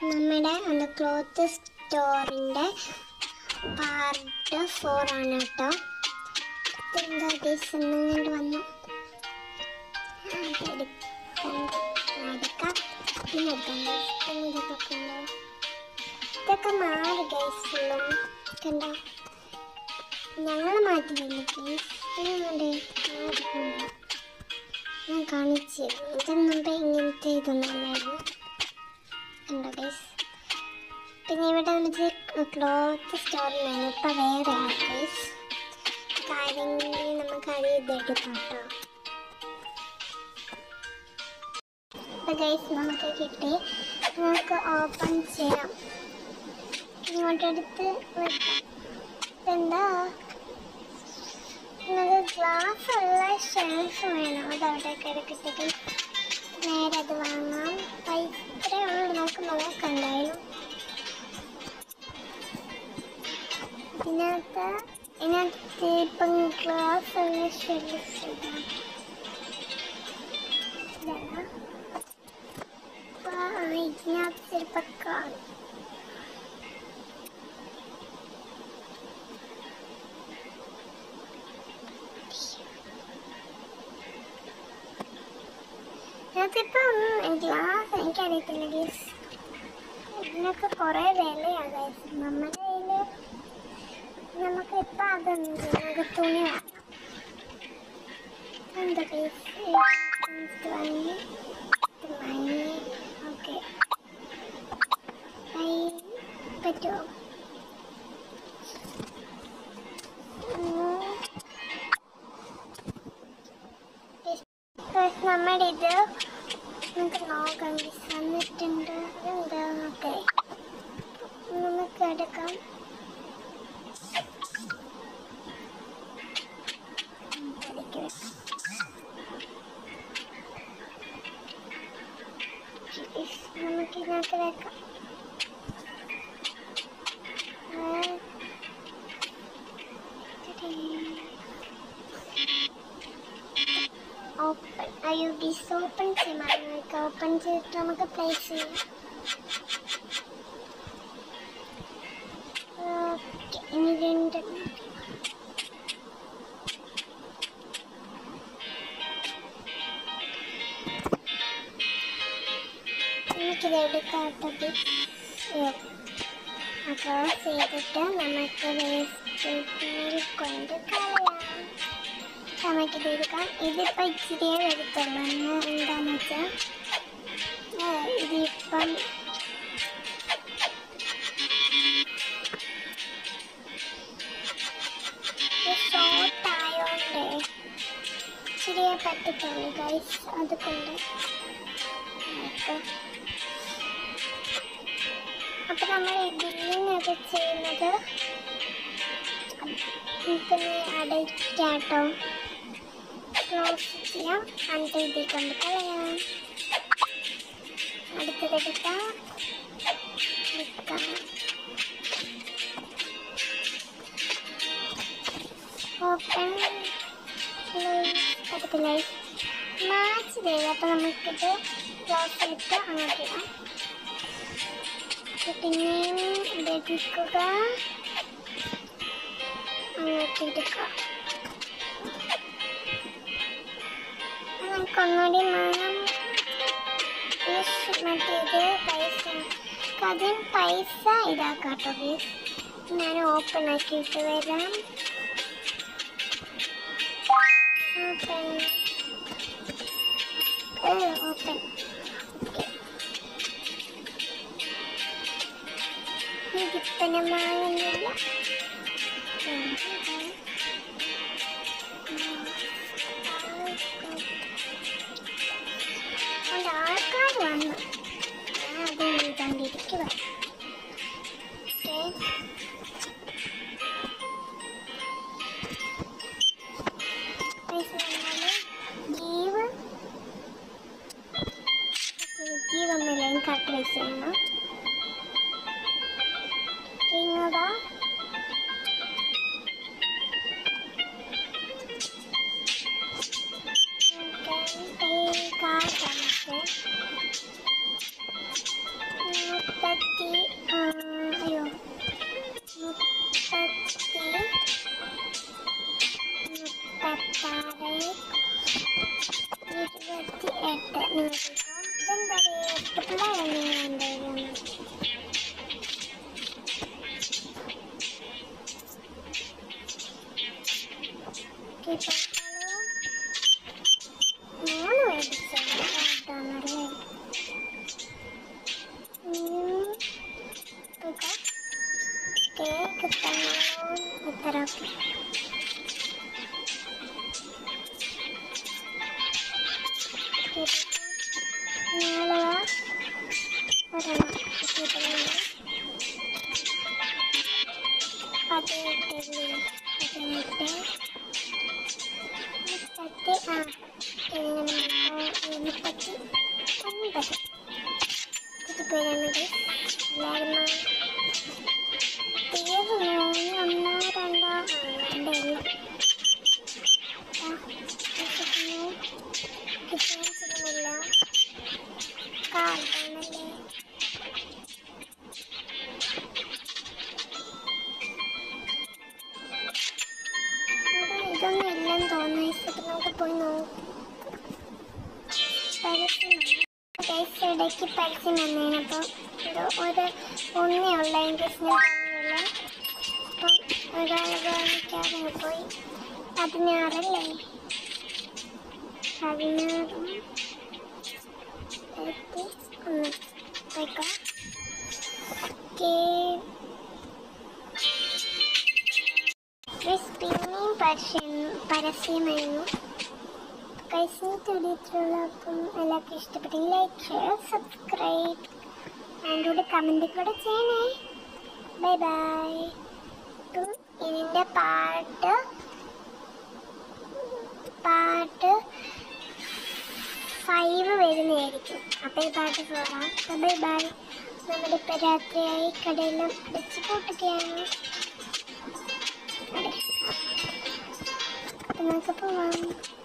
നമ്മുടെ എന്താ cloth സ്റ്റോറിൻ്റെ part four ആണ് കേട്ടോ എന്താ ഗൈസ് എന്നിങ്ങോട്ട് വന്നു ആ, എടുക്കാം. എടുക്കാം പിന്നെ എടുക്കാം guys. പിന്നെ ഇതൊക്കെ ഉണ്ടോ ഇതൊക്കെ മാറി ഗൈസ് ഫുള്ളും കണ്ടോ ഞങ്ങൾ മാറ്റുന്നില്ല ഗൈസ് ഇതുകൊണ്ട് മാറിക്കൊണ്ട് ഞാൻ കാണിച്ചു തരാം. ഇത് മുമ്പ് ഇങ്ങനത്തെ ഇതൊന്നുമല്ലായിരുന്നു കണ്ടോ ഗൈസ് പിന്നെ ഇവിടെ നമുക്ക് ക്ലോത്ത് സ്റ്റോറിലാണ് ഇപ്പം വേറെയാണ് ഗൈസ് കാര്യങ്ങൾ നമുക്ക് അത് ഇതെടുക്കാം കേട്ടോ ഇപ്പം ഗൈസ് നമുക്ക് കിട്ടി നമുക്ക് ഓപ്പൺ ചെയ്യാം ഇങ്ങോട്ടെടുത്ത് വെക്കാം ഇതെന്താ നമുക്ക് ഗ്ലാസ് ഉള്ള ഷെൽഫ് വേണം അത് അവിടേക്ക് എടുക്കട്ടെങ്കിൽ നേരെ അത് വാങ്ങാം പൈസ ഇത്രയേ ഉള്ളൂ നമുക്ക് നോക്കാം എന്തായാലും ഇതിനകത്ത് ഇതിനകത്ത് ഇപ്പം ഗ്ലാസ് ഉള്ള ഷെൽഫ് ഇതാണ് ഇതാണ് അപ്പം ഇതിനകത്ത് ചിലപ്പോൾ കാണും ഇതിനകത്തിപ്പം ഗ്ലാസ് എനിക്കറിയത്തില്ല ഗീസ് ഇതിനൊക്കെ കുറേ വിലയാണ് ഗൈസ് നമ്മുടെ കയ്യിൽ നമുക്ക് ഇപ്പം അതൊന്നും നമുക്ക് തുണി വേണം എന്താ ഗൈസ് വാങ്ങി ഇത് വാങ്ങി ഓക്കെ പറ്റുമോ നമ്മുടെ ഇത് നമുക്ക് നോക്കാം ഗൈസ് വന്നിട്ടുണ്ട് എന്താ ഓക്കെ നമുക്ക് എടുക്കാം ഉം, അതിലേക്ക് വെക്കാം. ഗയ്സ്, നമുക്ക് ഇതിനകത്ത് വെക്കാം ആ, ഓപ്പൺ അയ്യോ ഗീസ് ഓപ്പൺ ചെയ്യാൻ നമുക്ക് ഓപ്പൺ ചെയ്തിട്ട് നമുക്ക് പ്ലേസ് ചെയ്യാം ഓക്കെ ഇനി രണ്ട് നമുക്കിത് എടുക്കാത്തത് അപ്പോൾ ചെയ്തിട്ട് നമുക്ക് വേസ്റ്റ് കൊണ്ട് കളയാം നമുക്കിത് എടുക്കാം ഇതിപ്പോൾ ഇച്ചിരിയേ എടുത്തുള്ളൂ എന്ന് എന്താണെന്ന് വെച്ചാൽ ഇതിപ്പം ഷോർട്ട് ആയോണ്ട് ഇച്ചിരിയേ പറ്റത്തുള്ളൂ ഗൈസ് അതുകൊണ്ട് അപ്പം നമ്മൾ ഈ ബില്ലിംഗ് ഒക്കെ ചെയ്യുന്നത് പിന്നെ അടയ്ക്കാട്ടോ ക്ലോസ് ചെയ്യാം എന്നിട്ട് ഇതിൽ കൊണ്ട് കളയാം അടുത്തതെടുക്കാം എടുക്കാം ഓപ്പൺ പറ്റത്തില്ല മാച്ച് ചെയ്ത് അപ്പം നമുക്കിത് ക്ലോസ് ചെയ്തിട്ട് അങ്ങോട്ട് ഇടാം പിന്നെയും ഇതെടുക്കുക അങ്ങോട്ട് എടുക്കുക നമുക്ക് ഒന്നുകൂടി വേണം ഈ മറ്റേത് പൈസ കതിൻ പൈസ ഇതാക്കാം കേട്ടോ പ്ലീസ് ഞാൻ ഓപ്പൺ ആക്കിയിട്ട് വരാം ഓപ്പൺ ഓപ്പൺ ഇതിപ്പം ഞാൻ വാങ്ങുന്നില്ല അതുകൊണ്ട് ആൾക്കാർ വന്നു ഞാൻ അത് എഴുതാണ്ടിരിക്കുക ഓക്കെ ജീവ് ജീവൊന്നുമില്ല എനിക്ക് അഡ്രൈസ് ചെയ്യണം ഇങ്ങതാ മുപ്പത്തി ആ, അയ്യോ മുപ്പത്തി മുപ്പത്താറ് ഇരുപത്തി എട്ട് നോക്കിക്കോ ഇതെന്താ എട്ട് പിള്ളേരല്ലേ എൻ്റെ മൂന്ന് മേടിച്ചത് കേട്ടോ കേക്ക് തന്നോ ഇത്ര നാളെ ഒരെണ്ണം കിട്ടിയിട്ടുണ്ട് പതിനെട്ട് പതിനെട്ട് മുപ്പത്തി ആ ഇതിന് മുപ്പത്തി ഒൻപത് ഇത് പേരാണത് എല്ലാവരും തീയതി മൂന്ന് ഒന്നോ രണ്ടോ ആ രണ്ടേ ഉള്ളൂ കിട്ടാൻ സുഖമില്ല കാർഡാണല്ലേ ഇവിടെ ഇതൊന്നും ഇല്ലെന്ന് തോന്നുന്നു ഇപ്പൊ നമുക്ക് പോയി നോക്കാം പരസ്യം ഇടയ്ക്ക് പരസ്യം വന്നേനെ അപ്പം ഇത് ഒരു ഒന്നേ ഉള്ള ഇംഗ്ലീഷ് ഞാൻ പറഞ്ഞില്ല അപ്പം ഒരാൾ വാങ്ങിക്കാതെ പോയി പതിനാറല്ലേ പതിനാറും ഇരുപത്തി ഒന്ന് പോയിക്കോ ഓക്കേ പിന്നെയും പരസ്യം പരസ്യമായിരുന്നു കഴിച്ചിട്ട് വീഡിയോത്തിലുള്ള അപ്പം എല്ലാവർക്കും ഇഷ്ടപ്പെട്ടു ലൈക്ക് ഷെയർ സബ്സ്ക്രൈബ് ആൻഡ് കൂടെ കമൻറ്റ് കൂടെ ചെയ്യണേ ബൈ ബൈ ഇതിൻ്റെ പാട്ട് പാട്ട് ഫൈവ് വരുന്നതായിരിക്കും അപ്പോൾ ഈ പാട്ട് പോകാം ബൈ ബൈ നമ്മുടെ ഇപ്പോൾ രാത്രിയായി കടയെല്ലാം വെച്ച് കൂട്ടുകയാണ് അതെ. അപ്പൊ നമുക്ക് പോവാം